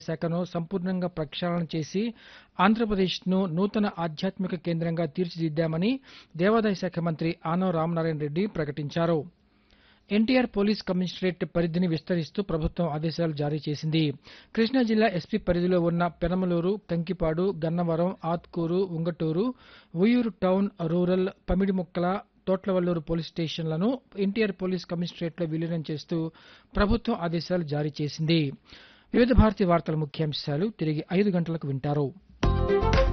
శాఖను సంపూర్ణంగా ప్రక్షాళన చేసి ఆంధ్రప్రదేశ్ను నూతన ఆధ్యాత్మిక కేంద్రంగా తీర్చిదిద్దామని దేవాదాయ శాఖ మంత్రి ఆనం రామనారాయణ రెడ్డి ప్రకటించారు ఎన్టీఆర్ పోలీస్ కమిషనరేట్ పరిధిని విస్తరిస్తూ ప్రభుత్వం ఆదేశాలు జారీ చేసింది కృష్ణా జిల్లా ఎస్పీ పరిధిలో ఉన్న Penamaluru Kankipadu Gannavaram Atkuru Ungaturu Vuyyuru town rural Pamidimukkala Thotlavalluru police స్టేషన్లను ఎన్టీఆర్ పోలీస్ కమిషనరేట్లో విలీనం చేస్తూ ప్రభుత్వం ఆదేశాలు జారీ చేసింది వివిధ భారతి వార్తల ముఖ్యాంశాలు తిరిగి ఐదు గంటలకు వింటారు